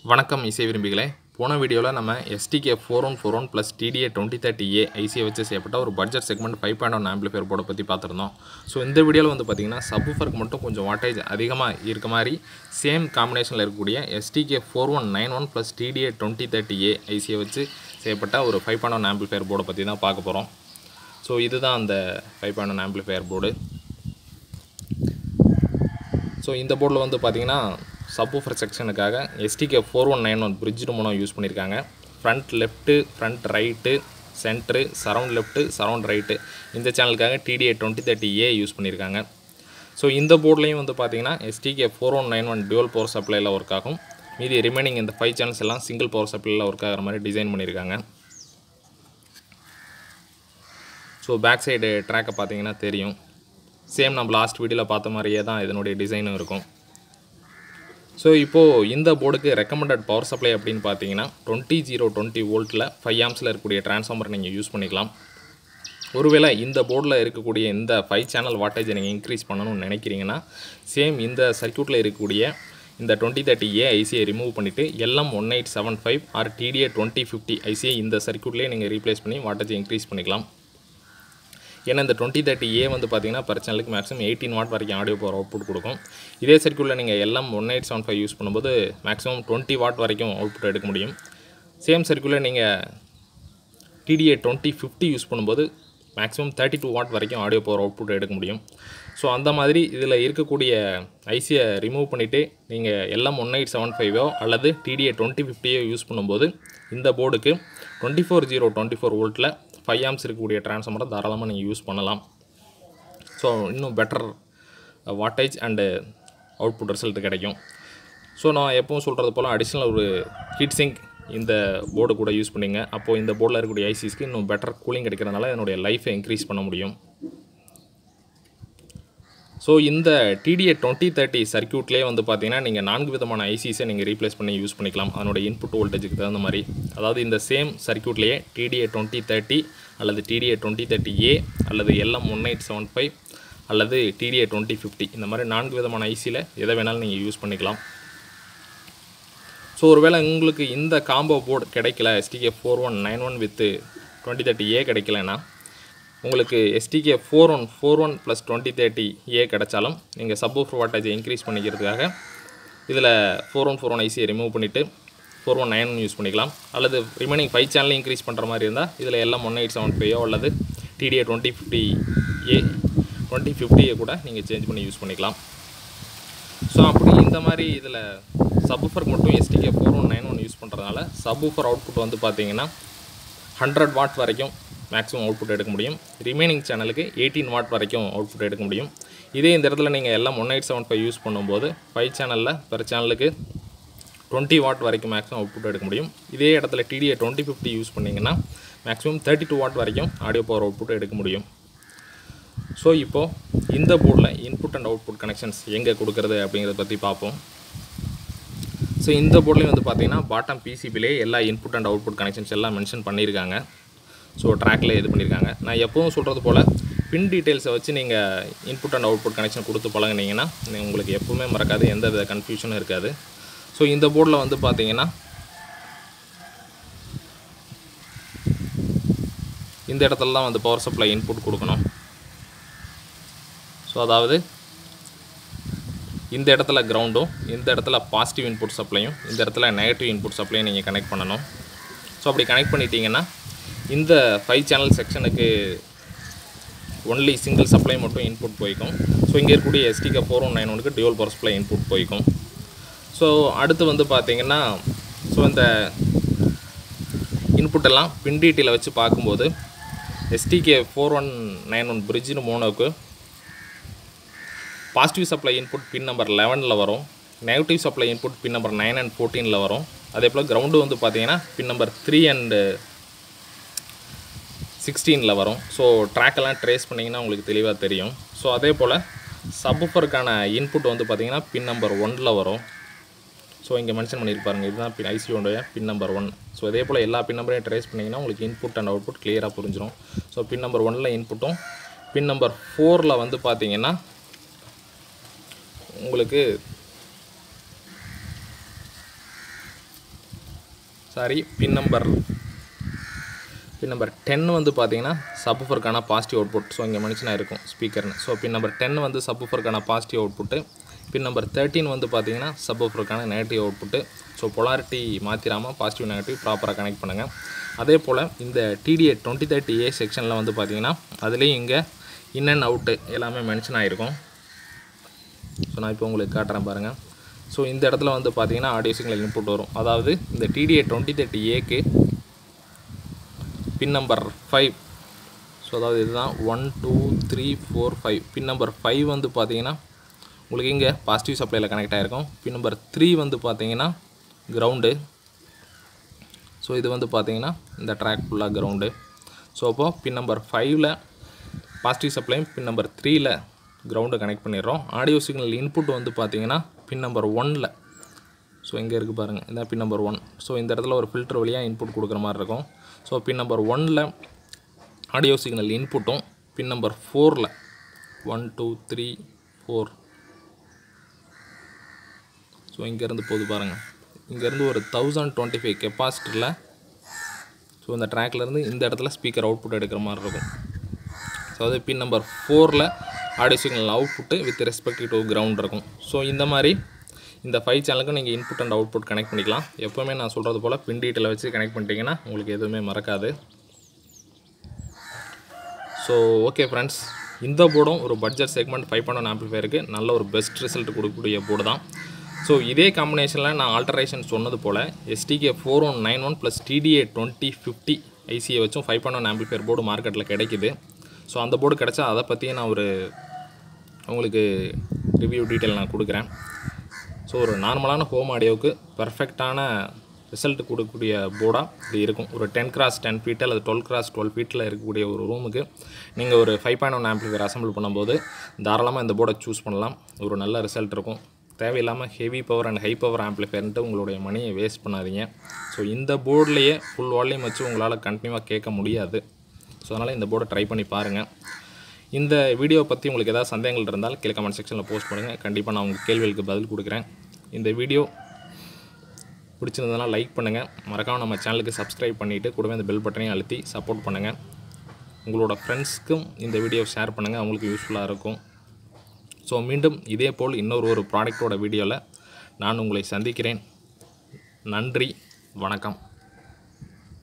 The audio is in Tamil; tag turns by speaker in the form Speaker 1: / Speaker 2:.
Speaker 1: வணக்கம் இசை விரும்பிகளே போன வீடியோவில் நம்ம STK four one four one plus TDA twenty thirty A ஐசியை வச்சு செய்யப்பட்ட ஒரு budget segment five point one amplifier போர்டை பற்றி பார்த்துருந்தோம் ஸோ இந்த வீடியோவில் வந்து பார்த்திங்கன்னா சப்ஃபருக்கு மட்டும் கொஞ்சம் வாட்டேஜ் அதிகமாக இருக்க மாதிரி சேம் காம்பினேஷனில் இருக்கக்கூடிய STK four one nine one plus TDA twenty thirty A ஐசியை வச்சு செய்யப்பட்ட ஒரு ஃபைவ் பாயிண்ட் ஒன் ஆம்பிளிஃபையர் போர்டை பற்றி தான் பார்க்க போகிறோம் ஸோ இதுதான் அந்த five point one amplifier board so இந்த போர்டில் வந்து பார்த்தீங்கன்னா சப்வூஃபர் செக்ஷனுக்காக STK four one nine one bridge மூலம் யூஸ் பண்ணியிருக்காங்க front left front right centre surround left surround right இந்த சேனலுக்காக TDA twenty thirty A use பண்ணியிருக்காங்க ஸோ இந்த போர்ட்லேயும் வந்து பார்த்தீங்கன்னா STK four one nine one dual power சப்ளையில் ஒர்க் ஆகும் மீதி ரிமைனிங் இந்த ஃபைவ் சேனல்ஸ் எல்லாம் சிங்கிள் பவர் சப்ளையில் ஒர்க் ஆகிற மாதிரி டிசைன் பண்ணியிருக்காங்க ஸோ பேக் சைடு ட்ராக்கை பார்த்தீங்கன்னா தெரியும் சேம் நம்ம லாஸ்ட் வீடியோவில் பார்த்த மாதிரியே தான் இதனுடைய டிசைனும் இருக்கும் ஸோ இப்போது இந்த போர்டுக்கு ரெக்கமெண்டட் பவர் சப்ளை அப்படின்னு பார்த்தீங்கன்னா டுவெண்ட்டி ஜீரோ டுவெண்ட்டி வோல்ட்டில் ஃபைவ் ஆம்ஸில் இருக்கக்கூடிய டிரான்ஸ்ஃபார்மர் நீங்கள் யூஸ் பண்ணிக்கலாம் ஒருவேளை இந்த போர்டில் இருக்கக்கூடிய இந்த ஃபைவ் சேனல் வாட்டேஜை நீங்கள் இன்க்ரீஸ் பண்ணணும்னு நினைக்கிறீங்கன்னா சேம் இந்த சர்க்யூட்டில் இருக்கக்கூடிய இந்த டுவெண்ட்டி தேர்ட்டி ஏ ஐசியை ரிமூவ் பண்ணிவிட்டு LM one eight seven five or TDA twenty fifty ஐசியை இந்த சர்க்யூட்லேயே நீங்கள் ரீப்ளேஸ் பண்ணி வாட்டேஜை இன்க்ரீஸ் பண்ணிக்கலாம் ஏன்னா இந்த டுவெண்ட்டி தேர்ட்டி ஏ வந்து பார்த்தீங்கன்னா பர் சேனலுக்கு மேக்ஸிமம் எயிட்டீன் வாட் வரைக்கும் ஆடியோ பவர் அவுட்புட் கொடுக்கும் இதே சர்க்யூட்டில் நீங்கள் எல்லாம் one eight seven five use பண்ணும்போது மேக்ஸிமம் டுவெண்ட்டி வாட் வரைக்கும் அவுட்புட் எடுக்க முடியும் சேம் சர்க்யூட்டில் நீங்கள் டிடிஏ டுவெண்ட்டி ஃபிஃப்டி யூஸ் பண்ணும்போது மேக்ஸிமம் தேர்ட்டி டூ வாட் வரைக்கும் ஆடியோ பவர் அவுட்புட் எடுக்க முடியும் ஸோ அந்த மாதிரி இதில் இருக்கக்கூடிய ஐசியை ரிமூவ் பண்ணிவிட்டு நீங்கள் எல்லாம் ஒன் எயிட் செவன் ஃபைவோ அல்லது டிடிஏ டுவெண்ட்டி ஃபிஃப்டியோ யூஸ் பண்ணும்போது இந்த போர்டுக்கு twenty four zero twenty four வோல்ட்டில் ஃபைவ் ஆம்ஸ் இருக்கக்கூடிய டிரான்ஸ்ஃபார்மரை தாராளமாக நீங்கள் யூஸ் பண்ணலாம் ஸோ இன்னும் better wattage and output result கிடைக்கும் ஸோ நான் எப்பவும் சொல்கிறது போல் அடிஷ்னல் ஒரு ஹீட் சிங்க் இந்த போர்டு கூட யூஸ் பண்ணிங்க அப்போது இந்த போர்டில் இருக்கக்கூடிய ஐசிஸ்க்கு இன்னும் பெட்டர் கூலிங் கிடைக்கிறதுனால என்னுடைய லைஃப்பை இன்க்ரீஸ் பண்ண முடியும் ஸோ இந்த டிடிஏ டுவெண்ட்டி தேர்ட்டி சர்க்யூட்லேயே வந்து பார்த்தீங்கன்னா நீங்கள் நான்கு விதமான ஐசிஸை நீங்கள் ரீப்ளேஸ் பண்ணி யூஸ் பண்ணிக்கலாம் அதனுடைய இன்புட் வோல்டேஜுக்கு தகுந்த மாதிரி அதாவது இந்த சேம் சர்க்யூட்லேயே டிடிஏ டுவெண்ட்டி தேர்ட்டி அல்லது டிடிஏ டுவெண்ட்டி தேர்ட்டி ஏ அல்லது LM one eight seven five அல்லது டிடிஏ டுவெண்ட்டி ஃபிஃப்டி இந்த மாதிரி நான்கு விதமான ஐசியில் எதை வேணாலும் நீங்கள் யூஸ் பண்ணிக்கலாம் ஸோ ஒருவேளை உங்களுக்கு இந்த காம்போ போர்டு கிடைக்கல STK four one nine one with twenty thirty A கிடைக்கலன்னா உங்களுக்கு STK four one four one plus twenty thirty A கிடைச்சாலும் நீங்கள் சப்வூஃபர் வாட்டேஜை இன்க்ரீஸ் பண்ணிக்கிறதுக்காக இதில் ஃபோர் ஒன் ஃபோர் ஒன் ஐசியை ரிமூவ் பண்ணிவிட்டு ஃபோர் ஒன் நைன் யூஸ் பண்ணிக்கலாம் அல்லது ரிமைனிங் ஃபைவ் சேனலையும் இன்க்ரீஸ் பண்ணுற மாதிரி இருந்தால் இதில் எல்லாம் ஒன் எயிட் செவன் ஃபைவோ அல்லது TDA twenty fifty A twenty ஃபிஃப்டியை கூட நீங்கள் சேஞ்ச் பண்ணி யூஸ் பண்ணிக்கலாம் ஸோ அப்படி இந்த மாதிரி இதில் சப்வூஃபருக்கு மட்டும் STK four one nine one use பண்ணுறதுனால சப்வூஃபர் அவுட்புட் வந்து பார்த்தீங்கன்னா ஹண்ட்ரட் வாட் வரைக்கும் மேக்ஸிமம் அவுட்புட் எடுக்க முடியும் ரிமைனிங் சேனலுக்கு எயிட்டீன் வாட் வரைக்கும் அவுட்புட் எடுக்க முடியும் இதே இந்த இடத்துல நீங்கள் எல்லாம் one eight seven five use பண்ணும்போது ஃபைவ் சேனலில் பெர் சேனலுக்கு டுவெண்ட்டி வாட் வரைக்கும் மேக்ஸிமம் அவுட்புட் எடுக்க முடியும் இதே இடத்துல டிடிஏ டுவெண்ட்டி ஃபிஃப்டி யூஸ் பண்ணிங்கன்னா மேக்ஸிமம் தேர்ட்டி டூ வாட் வரைக்கும் ஆடியோ பவர் அவுட்புட் எடுக்க முடியும் ஸோ இப்போது இந்த போர்டில் இன்புட் அண்ட் அவுட்புட் கனெக்ஷன்ஸ் எங்கே கொடுக்குறது அப்படிங்கிறத பற்றி பார்ப்போம் ஸோ இந்த போர்ட்லேயும் வந்து பார்த்தீங்கன்னா பாட்டம் பிசிபிலே எல்லா இன்புட் அண்ட் அவுட்புட் கனெக்ஷன்ஸ் எல்லாம் மென்ஷன் பண்ணியிருக்காங்க ஸோ ட்ராக்கில் இது பண்ணியிருக்காங்க நான் எப்பவும் சொல்கிறது போல் பின் டீட்டெயில்ஸை வச்சு நீங்கள் இன்புட் அண்ட் அவுட்புட் கனெக்ஷன் கொடுத்து பழகுனீங்கன்னா உங்களுக்கு எப்பவுமே மறக்காது எந்த வித கன்ஃபியூஷனும் இருக்காது ஸோ இந்த போர்டில் வந்து பார்த்தீங்கன்னா இந்த இடத்துல தான் வந்து பவர் சப்ளை இன்புட் கொடுக்கணும் ஸோ அதாவது இந்த இடத்துல கிரவுண்டும் இந்த இடத்துல பாசிட்டிவ் இன்புட் சப்ளையும் இந்த இடத்துல நெகட்டிவ் இன்புட் சப்ளையும் நீங்கள் கனெக்ட் பண்ணணும் ஸோ அப்படி கனெக்ட் பண்ணிட்டீங்கன்னா இந்த ஃபைவ் சேனல் செக்ஷனுக்கு ஒன்லி சிங்கிள் சப்ளை மட்டும் இன்புட் போய்க்கும் ஸோ இங்கே இருக்கக்கூடிய எஸ்டிகே ஃபோர் ஒன் நைன் ஒனுக்கு டியூவல் பவர் சப்ளை இன்புட் போய்க்கும் ஸோ அடுத்து வந்து பார்த்தீங்கன்னா ஸோ இந்த இன்புட் எல்லாம் பின்டிடியில் வச்சு பார்க்கும்போது STK four one nine one பிரிட்ஜின்னு மோனோக்கு positive supply input pin number லெவனில் வரும் negative supply input pin number nine and ஃபோர்டீனில் வரும் அதே போல் கிரவுண்டு வந்து பார்த்தீங்கன்னா பின் நம்பர் த்ரீ அண்டு சிக்ஸ்டீனில் வரும் ஸோ ட்ராக்கெல்லாம் ட்ரேஸ் பண்ணிங்கன்னா உங்களுக்கு தெளிவாக தெரியும் ஸோ அதே போல் சப்ஃபருக்கான இன்புட் வந்து பார்த்தீங்கன்னா பின் நம்பர் ஒனில் வரும் ஸோ இங்கே மென்ஷன் பண்ணியிருப்பாருங்க இதுதான் பின் ஐசியோடைய பின் நம்பர் ஒன் ஸோ இதே போல் எல்லா பின் நம்பரையும் ட்ரேஸ் பண்ணிங்கன்னா உங்களுக்கு இன்புட் அண்ட் அவுட்புட் கிளியராக புரிஞ்சிடும் ஸோ பின் நம்பர் ஒனில் இன்புட்டும் பின் நம்பர் ஃபோரில் வந்து பார்த்தீங்கன்னா உங்களுக்கு sorry pin number pin number ten வந்து பார்த்தீங்கன்னா சப்ஃபருக்கான பாசிட்டிவ் அவுட்புட் ஸோ இங்கே மனுஷனாக இருக்கும் ஸ்பீக்கர்னு ஸோ பின் நம்பர் டென் வந்து சப்ஃபருக்கான positive output pin number thirteen வந்து பார்த்தீங்கன்னா சப்ஃபருக்கான நெகட்டிவ் அவுட்புட்டு ஸோ பொலாரிட்டி மாற்றிடாமல் பாசிட்டிவ் நெகட்டிவ் ப்ராப்பராக கனெக்ட் பண்ணுங்கள் அதே போல் இந்த டிடிஏ டுவெண்ட்டி தேர்ட்டி ஏ செக்ஷனில் வந்து பார்த்தீங்கன்னா அதுலேயும் இங்கே இன் அண்ட் அவுட்டு எல்லாமே மென்ஷன் ஆகிருக்கும் ஸோ நான் இப்போ உங்களுக்கு காட்டுறேன் பாருங்கள் ஸோ இந்த இடத்துல வந்து பார்த்தீங்கன்னா ஆடியோ சிக்னல் இன்புட் வரும் அதாவது இந்த டிடிஏ டுவெண்ட்டி தேர்ட்டி ஏக்கு பின் நம்பர் ஃபைவ் ஸோ அதாவது இதுதான் one two three four five pin number five வந்து பார்த்தீங்கன்னா உங்களுக்கு இங்கே பாசிட்டிவ் சப்ளையில் கனெக்ட் ஆகிருக்கும் பின் நம்பர் த்ரீ வந்து பார்த்தீங்கன்னா கிரவுண்டு ஸோ இது வந்து பார்த்தீங்கன்னா இந்த ட்ராக் ஃபுல்லாக கிரவுண்டு ஸோ அப்போது பின் நம்பர் ஃபைவ்ல பாசிட்டிவ் சப்ளையும் பின் நம்பர் த்ரீல கிரவுண்டை கனெக்ட் பண்ணிடுறோம் ஆடியோ சிக்னல் இன்புட் வந்து பார்த்தீங்கன்னா பின் நம்பர் ஒனில் ஸோ இங்கே இருக்குது பாருங்கள் இதான் பின் நம்பர் ஒன் ஸோ இந்த இடத்துல ஒரு ஃபில்டர் வழியாக இன்புட் கொடுக்குற மாதிரி இருக்கும் ஸோ பின் நம்பர் ஒனில் ஆடியோ சிக்னல் இன்புட்டும் பின் நம்பர் ஃபோரில் one two three four so இங்கேருந்து போகுது பாருங்கள் இங்கேருந்து ஒரு தௌசண்ட் டுவெண்ட்டி ஃபைவ் கெப்பாசிட்டரில் ஸோ இந்த ட்ராக்லேருந்து இந்த இடத்துல ஸ்பீக்கர் அவுட்புட் எடுக்கிற மாதிரி இருக்கும் ஸோ அது பின் நம்பர் ஃபோரில் audio signal output with respect to ground இருக்கும் ஸோ இந்த மாதிரி இந்த ஃபைவ் சேனலுக்கும் நீங்கள் இன்புட் அண்ட் அவுட்புட் கனெக்ட் பண்ணிக்கலாம் எப்போவுமே நான் சொல்கிறது போல் பின் டீட்டெயிலை வச்சு கனெக்ட் பண்ணிட்டீங்கன்னா உங்களுக்கு எதுவுமே மறக்காது ஸோ ஓகே ஃப்ரெண்ட்ஸ் இந்த போர்டும் ஒரு பட்ஜெட் செக்மெண்ட் ஃபைவ் பாயிண்ட் ஆம்பிளிஃபையருக்கு நல்ல ஒரு பெஸ்ட் ரிசல்ட் கொடுக்கக்கூடிய போர்டு தான் ஸோ இதே காம்பினேஷனில் நான் ஆல்டரேஷன் சொன்னது போல் STK four one nine one plus TDA twenty fifty ஐசியை வச்சும் five point one amplifier board மார்க்கெட்டில் கிடைக்குது ஸோ அந்த போர்டு கிடச்சா அதை பற்றியும் நான் ஒரு உங்களுக்கு ரிவ்யூ டீட்டெயில் நான் கொடுக்குறேன் ஸோ ஒரு நார்மலான ஹோம் ஆடியோவுக்கு பர்ஃபெக்டான ரிசல்ட் கொடுக்கக்கூடிய போர்டாக இது இருக்கும் ஒரு டென் கிராஸ் டென் ஃபீட் அல்லது டுவெல் கிராஸ் டுவெல் ஃபீட்டில் இருக்கக்கூடிய ஒரு ரூமுக்கு நீங்கள் ஒரு five point one amplifier assemble பண்ணும்போது தாராளமாக இந்த போர்டை சூஸ் பண்ணலாம் ஒரு நல்ல ரிசல்ட் இருக்கும் தேவையில்லாமல் heavy power and high power ஆம்பிளிஃபையர்ன்ட்டு உங்களுடைய மணியை வேஸ்ட் பண்ணாதீங்க ஸோ இந்த போர்ட்லேயே ஃபுல் வால்யூம் வச்சு உங்களால் கண்டினியூவாக கேட்க முடியாது ஸோ அதனால் இந்த போர்டை ட்ரை பண்ணி பாருங்கள் இந்த வீடியோ பற்றி உங்களுக்கு ஏதாவது சந்தேகங்கள் இருந்தால் கீழே கமெண்ட் செக்ஷனில் போஸ்ட் பண்ணுங்கள் கண்டிப்பாக நான் உங்கள் கேள்விகளுக்கு பதில் கொடுக்குறேன் இந்த வீடியோ பிடிச்சிருந்ததுனா லைக் பண்ணுங்கள் மறக்காமல் நம்ம சேனலுக்கு சப்ஸ்கிரைப் பண்ணிவிட்டு கூடவே இந்த பெல் பட்டனையும் அழுத்தி சப்போர்ட் பண்ணுங்கள் உங்களோட ஃப்ரெண்ட்ஸ்க்கும் இந்த வீடியோ ஷேர் பண்ணுங்கள் அவங்களுக்கு யூஸ்ஃபுல்லாக இருக்கும் ஸோ மீண்டும் இதே போல் இன்னொரு ஒரு ப்ராடக்டோட வீடியோவில் நான் உங்களை சந்திக்கிறேன் நன்றி வணக்கம்